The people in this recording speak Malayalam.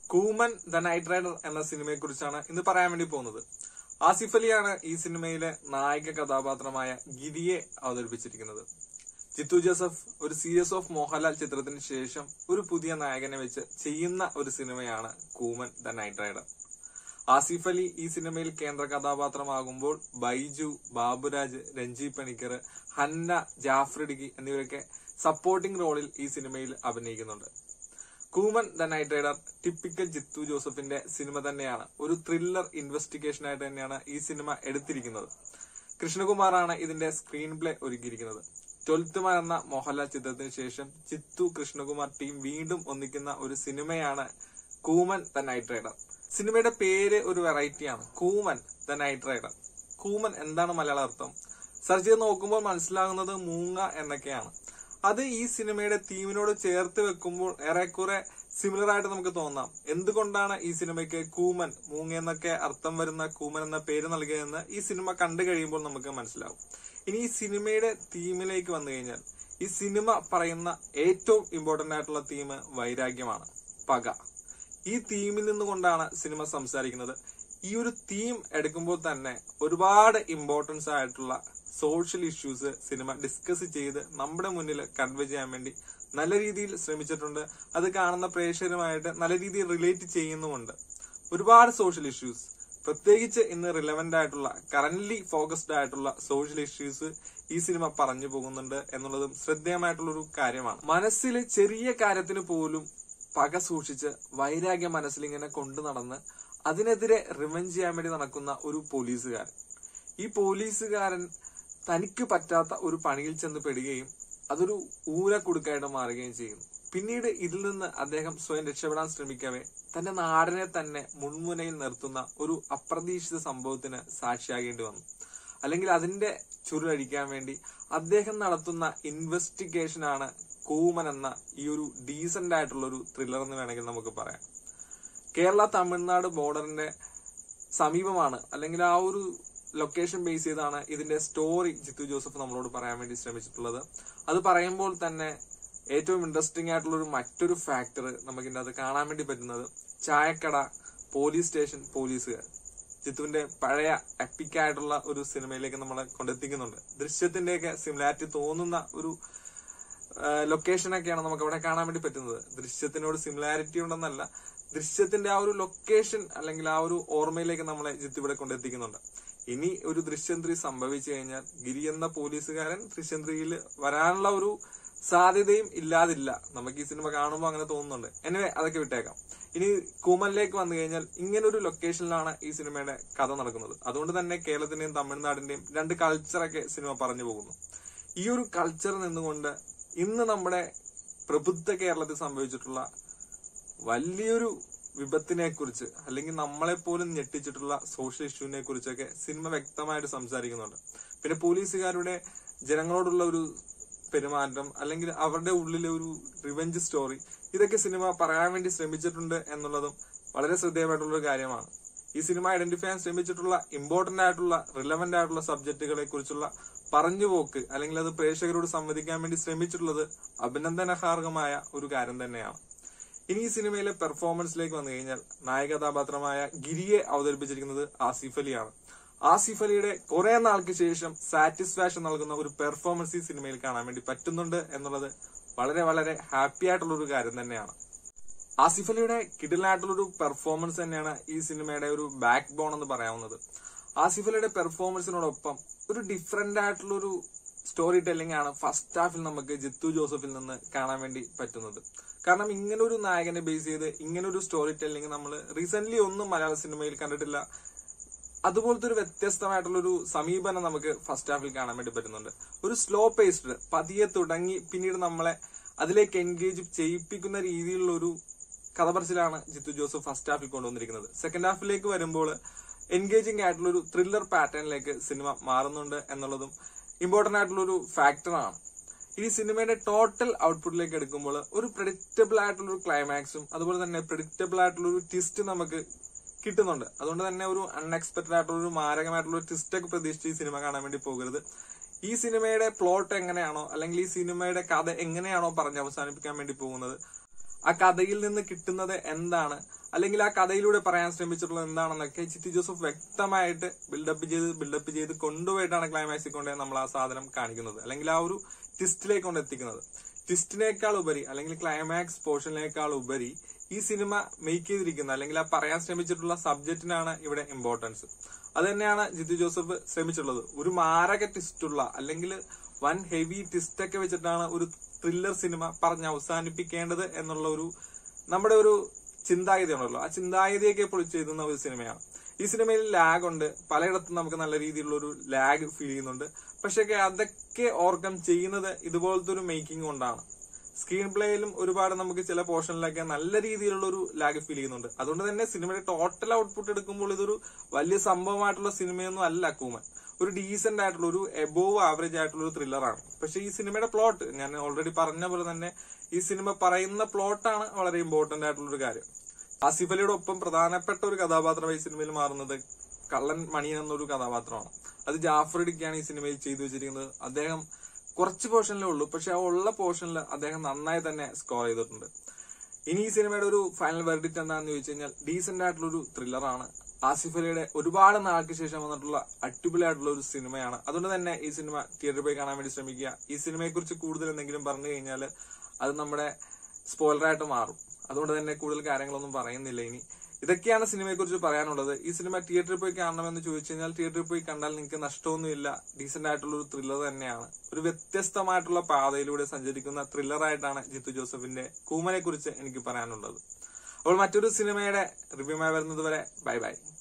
കൂമൻ ദ നൈറ്റ് റൈഡർ എന്ന സിനിമയെ കുറിച്ചാണ് ഇന്ന് പറയാൻ വേണ്ടി പോകുന്നത് ആസിഫ് അലിയാണ് ഈ സിനിമയിലെ നായക കഥാപാത്രമായ ഗിരിയെ അവതരിപ്പിച്ചിരിക്കുന്നത് ജിത്തു ജോസഫ് ഒരു സീരീസ് ഓഫ് മോഹൻലാൽ ചിത്രത്തിന് ശേഷം ഒരു പുതിയ നായകനെ വെച്ച് ചെയ്യുന്ന ഒരു സിനിമയാണ് Kooman the night rider Asif Ali ഈ സിനിമയിൽ കേന്ദ്ര കഥാപാത്രമാകുമ്പോൾ ബൈജു ബാബുരാജ് രഞ്ജി പണിക്കർ ഹന്ന ജാഫ്രിഡിഗി എന്നിവരൊക്കെ സപ്പോർട്ടിംഗ് റോളിൽ ഈ സിനിമയിൽ അഭിനയിക്കുന്നുണ്ട് Kooman the night rider typical Jeethu ജോസഫിന്റെ സിനിമ തന്നെയാണ് ഒരു ത്രില്ലർ ഇൻവെസ്റ്റിഗേഷൻ ആയിട്ട് തന്നെയാണ് ഈ സിനിമ എടുത്തിരിക്കുന്നത് കൃഷ്ണകുമാറാണ് ഇതിന്റെ സ്ക്രീൻ പ്ലേ ഒരുക്കിയിരിക്കുന്നത് ട്വൽത്ത് മാൻ എന്ന മോഹൻലാൽ ചിത്രത്തിന് ശേഷം ചിത്തു കൃഷ്ണകുമാർ ടീം വീണ്ടും ഒന്നിക്കുന്ന ഒരു സിനിമയാണ് കൂമൻ ദ നൈറ്റ് റൈഡർ സിനിമയുടെ പേര് ഒരു വെറൈറ്റിയാണ് Kooman the night rider Kooman എന്താണ് മലയാള അർത്ഥം സെർച്ച് ചെയ്ത് നോക്കുമ്പോൾ മനസ്സിലാകുന്നത് മൂങ്ങ എന്നൊക്കെയാണ് അത് ഈ സിനിമയുടെ തീമിനോട് ചേർത്ത് വെക്കുമ്പോൾ ഏറെക്കുറെ സിമിലർ ആയിട്ട് നമുക്ക് തോന്നാം എന്തുകൊണ്ടാണ് ഈ സിനിമയ്ക്ക് കൂമൻ മൂങ്ങ എന്നൊക്കെ അർത്ഥം വരുന്ന കൂമൻ എന്ന പേര് നൽകിയതെന്ന് ഈ സിനിമ കണ്ടു കഴിയുമ്പോൾ നമുക്ക് മനസ്സിലാവും ഇനി ഈ സിനിമയുടെ തീമിലേക്ക് വന്നു കഴിഞ്ഞാൽ ഈ സിനിമ പറയുന്ന ഏറ്റവും ഇമ്പോർട്ടന്റ് ആയിട്ടുള്ള തീം വൈരാഗ്യമാണ് പക ഈ തീമിൽ നിന്നുകൊണ്ടാണ് സിനിമ സംസാരിക്കുന്നത് ഈ ഒരു തീം എടുക്കുമ്പോൾ തന്നെ ഒരുപാട് ഇമ്പോർട്ടൻസ് ആയിട്ടുള്ള സോഷ്യൽ ഇഷ്യൂസ് സിനിമ ഡിസ്കസ് ചെയ്ത് നമ്മുടെ മുന്നിൽ കൺവേ ചെയ്യാൻ വേണ്ടി നല്ല രീതിയിൽ ശ്രമിച്ചിട്ടുണ്ട് അത് കാണുന്ന പ്രേക്ഷകരുമായിട്ട് നല്ല രീതിയിൽ റിലേറ്റ് ചെയ്യുന്നുമുണ്ട് ഒരുപാട് സോഷ്യൽ ഇഷ്യൂസ് പ്രത്യേകിച്ച് ഇന്ന് റിലവന്റ് ആയിട്ടുള്ള കറന്റ്ലി ഫോക്കസ്ഡ് ആയിട്ടുള്ള സോഷ്യൽ ഇഷ്യൂസ് ഈ സിനിമ പറഞ്ഞു പോകുന്നുണ്ട് എന്നുള്ളതും ശ്രദ്ധേയമായിട്ടുള്ള ഒരു കാര്യമാണ് മനസ്സിൽ ചെറിയ കാര്യത്തിന് പോലും പക സൂക്ഷിച്ച് വൈരാഗ്യം മനസ്സിൽ ഇങ്ങനെ കൊണ്ടു നടന്ന് അതിനെതിരെ റിവെഞ്ച് ചെയ്യാൻ വേണ്ടി നടക്കുന്ന ഒരു പോലീസുകാരൻ ഈ പോലീസുകാരൻ തനിക്ക് പറ്റാത്ത ഒരു പണിയിൽ ചെന്ന് പെടുകയും അതൊരു ഊരക്കുടുക്കായിട്ട് മാറുകയും ചെയ്യുന്നു പിന്നീട് ഇതിൽ നിന്ന് അദ്ദേഹം സ്വയം രക്ഷപ്പെടാൻ ശ്രമിക്കവേ തന്റെ നാടിനെ തന്നെ മുൻമുനയിൽ നിർത്തുന്ന ഒരു അപ്രതീക്ഷിത സംഭവത്തിന് സാക്ഷിയാകേണ്ടി വന്നു അല്ലെങ്കിൽ അതിന്റെ ചുരുളഴിക്കാൻ വേണ്ടി അദ്ദേഹം നടത്തുന്ന ഇൻവെസ്റ്റിഗേഷൻ ആണ് കൂമൻ എന്ന ഈ ഒരു ഡീസന്റ് ആയിട്ടുള്ള ഒരു ത്രില്ലർ എന്ന് വേണമെങ്കിൽ നമുക്ക് പറയാം കേരള തമിഴ്നാട് ബോർഡറിന്റെ സമീപമാണ് അല്ലെങ്കിൽ ആ ഒരു ലൊക്കേഷൻ ബേസ് ചെയ്താണ് ഇതിന്റെ സ്റ്റോറി ജിത്തു ജോസഫ് നമ്മളോട് പറയാൻ വേണ്ടി ശ്രമിച്ചിട്ടുള്ളത് അത് പറയുമ്പോൾ തന്നെ ഏറ്റവും ഇൻട്രസ്റ്റിംഗ് ആയിട്ടുള്ള ഒരു മറ്റൊരു ഫാക്ടർ നമുക്ക് ഇതിന്റെ അത് കാണാൻ വേണ്ടി പറ്റുന്നത് ചായക്കട പോലീസ് സ്റ്റേഷൻ പോലീസുകാർ ജിത്തുവിന്റെ പഴയ എപ്പിക് ആയിട്ടുള്ള ഒരു സിനിമയിലേക്ക് നമ്മളെ കൊണ്ടെത്തിക്കുന്നുണ്ട് ദൃശ്യത്തിന്റെയൊക്കെ സിമിലാരിറ്റി തോന്നുന്ന ഒരു ലൊക്കേഷനൊക്കെയാണ് നമുക്ക് അവിടെ കാണാൻ വേണ്ടി പറ്റുന്നത് ദൃശ്യത്തിനോട് സിമിലാരിറ്റി ഉണ്ടെന്നല്ല ദൃശ്യത്തിന്റെ ആ ഒരു ലൊക്കേഷൻ അല്ലെങ്കിൽ ആ ഒരു ഓർമ്മയിലേക്ക് നമ്മളെ ജിത്ത് ഇവിടെ കൊണ്ടെത്തിക്കുന്നുണ്ട് ഇനി ഒരു ദൃശ്യം ത്രീ സംഭവിച്ചു കഴിഞ്ഞാൽ ഗിരി എന്ന പോലീസുകാരൻ ദൃശ്യം ത്രീയിൽ വരാനുള്ള ഒരു സാധ്യതയും ഇല്ലാതില്ല നമുക്ക് ഈ സിനിമ കാണുമ്പോൾ അങ്ങനെ തോന്നുന്നുണ്ട് എനിവേ അതൊക്കെ വിട്ടേക്കാം ഇനി കൂമലിലേക്ക് വന്നു കഴിഞ്ഞാൽ ഇങ്ങനെ ഒരു ലൊക്കേഷനിലാണ് ഈ സിനിമയുടെ കഥ നടക്കുന്നത് അതുകൊണ്ട് തന്നെ കേരളത്തിന്റെയും തമിഴ്നാടിന്റെയും രണ്ട് കൾച്ചറൊക്കെ സിനിമ പറഞ്ഞു പോകുന്നു ഈ ഒരു കൾച്ചർ നിന്നുകൊണ്ട് ഇന്ന് നമ്മുടെ പ്രബുദ്ധ കേരളത്തിൽ സംഭവിച്ചിട്ടുള്ള വലിയൊരു വിപത്തിനെ കുറിച്ച് അല്ലെങ്കിൽ നമ്മളെ പോലും ഞെട്ടിച്ചിട്ടുള്ള സോഷ്യൽ ഇഷ്യൂവിനെ കുറിച്ചൊക്കെ സിനിമ വ്യക്തമായിട്ട് സംസാരിക്കുന്നുണ്ട് പിന്നെ പോലീസുകാരുടെ ജനങ്ങളോടുള്ള ഒരു പെരുമാറ്റം അല്ലെങ്കിൽ അവരുടെ ഉള്ളിലെ ഒരു റിവെഞ്ച് സ്റ്റോറി ഇതൊക്കെ സിനിമ പറയാൻ വേണ്ടി ശ്രമിച്ചിട്ടുണ്ട് എന്നുള്ളതും വളരെ ശ്രദ്ധേയമായിട്ടുള്ള ഒരു കാര്യമാണ് ഈ സിനിമ ഐഡന്റിഫൈ ചെയ്യാൻ ശ്രമിച്ചിട്ടുള്ള ഇമ്പോർട്ടന്റ് ആയിട്ടുള്ള റിലവന്റ് ആയിട്ടുള്ള സബ്ജക്റ്റുകളെ കുറിച്ചുള്ള പറഞ്ഞുപോക്ക് അല്ലെങ്കിൽ അത് പ്രേക്ഷകരോട് സംവദിക്കാൻ വേണ്ടി ശ്രമിച്ചിട്ടുള്ളത് അഭിനന്ദനഹാർഹമായ ഒരു കാര്യം തന്നെയാണ് ഇനി ഈ സിനിമയിലെ പെർഫോമൻസിലേക്ക് വന്നു കഴിഞ്ഞാൽ നായക കഥാപാത്രമായ ഗിരിയെ അവതരിപ്പിച്ചിരിക്കുന്നത് ആസിഫ് അലിയാണ് ആസിഫ് അലിയുടെ കുറെ നാൾക്ക് ശേഷം സാറ്റിസ്ഫാക്ഷൻ നൽകുന്ന ഒരു പെർഫോമൻസ് ഈ സിനിമയിൽ കാണാൻ വേണ്ടി പറ്റുന്നുണ്ട് എന്നുള്ളത് വളരെ വളരെ ഹാപ്പി ആയിട്ടുള്ള ഒരു കാര്യം തന്നെയാണ് ആസിഫ് അലിയുടെ കിടിലായിട്ടുള്ള ഒരു പെർഫോമൻസ് തന്നെയാണ് ഈ സിനിമയുടെ ഒരു ബാക്ക് ബോൺ എന്ന് പറയാവുന്നത് ആസിഫ് അലിയുടെ പെർഫോമൻസിനോടൊപ്പം ഒരു ഡിഫറെന്റ് ആയിട്ടുള്ള ഒരു സ്റ്റോറി ടെല്ലിംഗ് ആണ് ഫസ്റ്റ് ഹാഫിൽ നമുക്ക് ജിത്തു ജോസഫിൽ നിന്ന് കാണാൻ വേണ്ടി പറ്റുന്നത് കാരണം ഇങ്ങനെ ഒരു നായകനെ ബേസ് ചെയ്ത് ഇങ്ങനെ ഒരു സ്റ്റോറി ടെല്ലിംഗ് നമ്മൾ റീസെന്റ് ഒന്നും മലയാള സിനിമയിൽ കണ്ടിട്ടില്ല അതുപോലത്തെ ഒരു വ്യത്യസ്തമായിട്ടുള്ള ഒരു സമീപനം നമുക്ക് ഫസ്റ്റ് ഹാഫിൽ കാണാൻ വേണ്ടി പറ്റുന്നുണ്ട് ഒരു സ്ലോ പേസ്ഡ് പതിയെ തുടങ്ങി പിന്നീട് നമ്മളെ അതിലേക്ക് എൻഗേജ് ചെയ്യിപ്പിക്കുന്ന രീതിയിലുള്ള ഒരു കഥ പറച്ചിലാണ് ജിത്തു ജോസഫ് ഫസ്റ്റ് ഹാഫിൽ കൊണ്ടുവന്നിരിക്കുന്നത് സെക്കൻഡ് ഹാഫിലേക്ക് വരുമ്പോൾ എൻഗേജിംഗ് ആയിട്ടുള്ള ഒരു ത്രില്ലർ പാറ്റേണിലേക്ക് സിനിമ മാറുന്നുണ്ട് എന്നുള്ളതും ഇമ്പോർട്ടന്റ് ആയിട്ടുള്ള ഒരു ഫാക്ടറാണ് ഇനി സിനിമയുടെ ടോട്ടൽ ഔട്ട്പുട്ടിലേക്ക് എടുക്കുമ്പോൾ ഒരു പ്രഡിക്റ്റബിൾ ആയിട്ടുള്ള ഒരു ക്ലൈമാക്സും അതുപോലെ തന്നെ പ്രഡിക്റ്റബിൾ ആയിട്ടുള്ള ഒരു ട്വിസ്റ്റ് നമുക്ക് കിട്ടുന്നുണ്ട് അതുകൊണ്ട് തന്നെ ഒരു അൺഎക്സ്പെക്ടഡ് ആയിട്ടുള്ള ഒരു മാരകമായിട്ടുള്ള ഒരു ട്വിസ്റ്റ് ഒക്കെ പ്രതീക്ഷിച്ച് ഈ സിനിമ കാണാൻ വേണ്ടി പോകരുത് ഈ സിനിമയുടെ പ്ലോട്ട് എങ്ങനെയാണോ അല്ലെങ്കിൽ ഈ സിനിമയുടെ കഥ എങ്ങനെയാണോ പറഞ്ഞ് അവസാനിപ്പിക്കാൻ വേണ്ടി പോകുന്നത് ആ കഥയിൽ നിന്ന് കിട്ടുന്നത് എന്താണ് അല്ലെങ്കിൽ ആ കഥയിലൂടെ പറയാൻ ശ്രമിച്ചിട്ടുള്ളത് എന്താണെന്നൊക്കെ ചിത്തി ജോസഫ് വ്യക്തമായിട്ട് ബിൽഡപ്പ് ചെയ്ത് ബിൽഡപ്പ് ചെയ്ത് കൊണ്ടുപോയിട്ടാണ് ക്ലൈമാക്സിൽ കൊണ്ട് നമ്മൾ ആ സാധനം കാണിക്കുന്നത് അല്ലെങ്കിൽ ആ ഒരു ട്വിസ്റ്റിലേക്ക് കൊണ്ട് എത്തിക്കുന്നത് ട്വിസ്റ്റിനേക്കാൾ ഉപരി അല്ലെങ്കിൽ ക്ലൈമാക്സ് പോർഷനിനേക്കാൾ ഉപരി ഈ സിനിമ മേക്ക് ചെയ്തിരിക്കുന്ന അല്ലെങ്കിൽ ആ പറയാൻ ശ്രമിച്ചിട്ടുള്ള സബ്ജക്റ്റിനാണ് ഇവിടെ ഇമ്പോർട്ടൻസ് അത് തന്നെയാണ് ജിത്തു ജോസഫ് ശ്രമിച്ചിട്ടുള്ളത് ഒരു മാരക ട്വിസ്റ്റുള്ള അല്ലെങ്കിൽ വൻ ഹെവി ട്വിസ്റ്റ് ഒക്കെ വെച്ചിട്ടാണ് ഒരു ത്രില്ലർ സിനിമ പറഞ്ഞ് അവസാനിപ്പിക്കേണ്ടത് എന്നുള്ള ഒരു നമ്മുടെ ഒരു ചിന്താഗതി ഉണ്ടല്ലോ ആ ചിന്താഗതിയൊക്കെ പൊളിച്ചെഴുതുന്ന ഒരു സിനിമയാണ് ഈ സിനിമയിൽ ലാഗ് ഉണ്ട് പലയിടത്തും നമുക്ക് നല്ല രീതിയിലുള്ള ഒരു ലാഗ് ഫീൽ ചെയ്യുന്നുണ്ട് പക്ഷെ അതൊക്കെ ഓർക്കം ചെയ്യുന്നത് ഇതുപോലത്തെ ഒരു മേക്കിംഗ് കൊണ്ടാണ് സ്ക്രീൻ പ്ലേയിലും ഒരുപാട് നമുക്ക് ചില പോർഷനിലൊക്കെ നല്ല രീതിയിലുള്ള ഒരു ലാഗ് ഫീൽ ചെയ്യുന്നുണ്ട് അതുകൊണ്ട് തന്നെ സിനിമയുടെ ടോട്ടൽ ഔട്ട്പുട്ട് എടുക്കുമ്പോൾ ഇതൊരു വലിയ സംഭവമായിട്ടുള്ള സിനിമയൊന്നും അല്ല കൂമൻ ഒരു ഡീസെന്റ് ആയിട്ടുള്ള ഒരു എബോവ് ആവറേജ് ആയിട്ടുള്ള ഒരു ത്രില്ലറാണ് പക്ഷെ ഈ സിനിമയുടെ പ്ലോട്ട് ഞാൻ ഓൾറെഡി പറഞ്ഞ പോലെ തന്നെ ഈ സിനിമ പറയുന്ന പ്ലോട്ടാണ് വളരെ ഇമ്പോർട്ടന്റ് ആയിട്ടുള്ള ഒരു കാര്യം ആസിഫ് അലിയുടെ ഒപ്പം പ്രധാനപ്പെട്ട ഒരു കഥാപാത്രമായി സിനിമയിൽ മാറുന്നത് കള്ളൻ മണിയൻ എന്നൊരു കഥാപാത്രമാണ് അത് ജാഫർ ഇടിക്കാണ് ഈ സിനിമയിൽ ചെയ്തു വെച്ചിരിക്കുന്നത് അദ്ദേഹം കുറച്ച് പോർഷനിലേ ഉള്ളൂ പക്ഷെ ആ ഉള്ള പോർഷനിൽ അദ്ദേഹം നന്നായി തന്നെ സ്കോർ ചെയ്തിട്ടുണ്ട് ഇനി ഈ സിനിമയുടെ ഒരു ഫൈനൽ വെർഡിക്റ്റ് എന്താണെന്ന് ചോദിച്ചു കഴിഞ്ഞാൽ ഡീസെന്റ് ആയിട്ടുള്ള ഒരു ത്രില്ലറാണ് ആസിഫ് അലിയുടെ ഒരുപാട് നാൾക്ക് ശേഷം വന്നിട്ടുള്ള അടിപൊളിയായിട്ടുള്ള ഒരു സിനിമയാണ് അതുകൊണ്ട് തന്നെ ഈ സിനിമ തിയേറ്ററിൽ പോയി കാണാൻ വേണ്ടി ശ്രമിക്കുക ഈ സിനിമയെ കുറിച്ച് കൂടുതൽ എന്തെങ്കിലും പറഞ്ഞു കഴിഞ്ഞാൽ അത് നമ്മുടെ സ്പോയിലറായിട്ട് മാറും അതുകൊണ്ട് തന്നെ കൂടുതൽ കാര്യങ്ങളൊന്നും പറയുന്നില്ല ഇനി ഇതൊക്കെയാണ് സിനിമയെ കുറിച്ച് പറയാനുള്ളത് ഈ സിനിമ തിയേറ്ററിൽ പോയി കാണണമെന്ന് ചോദിച്ചു കഴിഞ്ഞാൽ തിയേറ്ററിൽ പോയി കണ്ടാൽ നിങ്ങൾക്ക് നഷ്ടമൊന്നുമില്ല ഡീസെന്റ് ആയിട്ടുള്ള ഒരു ത്രില്ലർ തന്നെയാണ് ഒരു വ്യത്യസ്തമായിട്ടുള്ള പാതയിലൂടെ സഞ്ചരിക്കുന്ന ത്രില്ലറായിട്ടാണ് ജിത്തു ജോസഫിന്റെ കൂമനെ കുറിച്ച് എനിക്ക് പറയാനുള്ളത് അപ്പോൾ മറ്റൊരു സിനിമയുടെ റിവ്യൂമായി വരുന്നത് വരെ ബൈ ബൈ